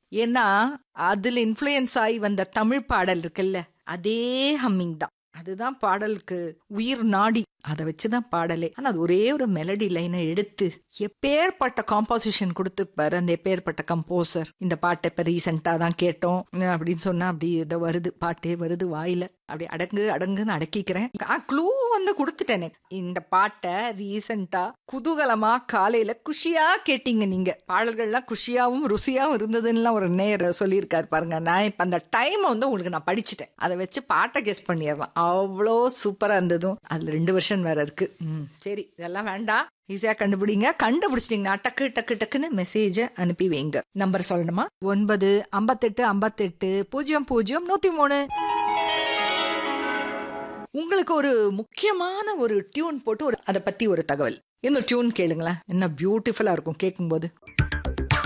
ஏன்னா அதுல இன்ஃப்ளூயன்ஸ் ஆகி வந்த தமிழ் பாடல் இருக்குல்ல அதே ஹம்மிங் தான் அதுதான் பாடலுக்கு உயிர் நாடி அதை வச்சுதான் பாடலே ஆனா அது ஒரே ஒரு மெலடி லைனை எடுத்து எப்பேற்பட்ட காம்போசிஷன் கொடுத்துப்பாரு அந்த எப்பேற்பட்ட கம்போசர் இந்த பாட்டை இப்ப ரீசெண்டா தான் கேட்டோம் அப்படின்னு சொன்னா அப்படி இதை வருது பாட்டே வருது வாயில அப்படி அடங்கு அடங்குன்னு அடக்கிக்கிறேன் க்ளூ வந்து கொடுத்துட்டேனே இந்த பாட்டை ரீசெண்டா குதூகலமா காலையில குஷியா கேட்டீங்க நீங்க பாடல்கள்லாம் குஷியாவும் ருசியாவும் இருந்ததுன்னு ஒரு நேர் சொல்லியிருக்காரு பாருங்க நான் இப்ப அந்த டைம் வந்து உங்களுக்கு நான் படிச்சுட்டேன் அதை வச்சு பாட்டை கெஸ் பண்ணிடலாம் அவ்வளோ சூப்பரா இருந்ததும் அதுல ரெண்டு வருஷம் வேற இருக்கு ம் சரி இதெல்லாம் வேண்டாம் ஈஸியா கண்டுபிடிங்க கண்டுபிடிச்சிட்டீங்கன்னா டக்கு டக்கு டக்குன்னு மெசேஜ அனுப்பி வைங்க நம்பர் சொல்லணுமா ஒன்பது ஐம்பத்தெட்டு ஐம்பத்தெட்டு பூஜ்ஜியம் பூஜ்ஜியம் நூத்தி மூணு உங்களுக்கு ஒரு முக்கியமான ஒரு டியூன் போட்டு ஒரு அதை பத்தி ஒரு தகவல் இந்த டியூன் கேளுங்களேன் என்ன பியூட்டிஃபுல்லா இருக்கும் கேட்கும்போது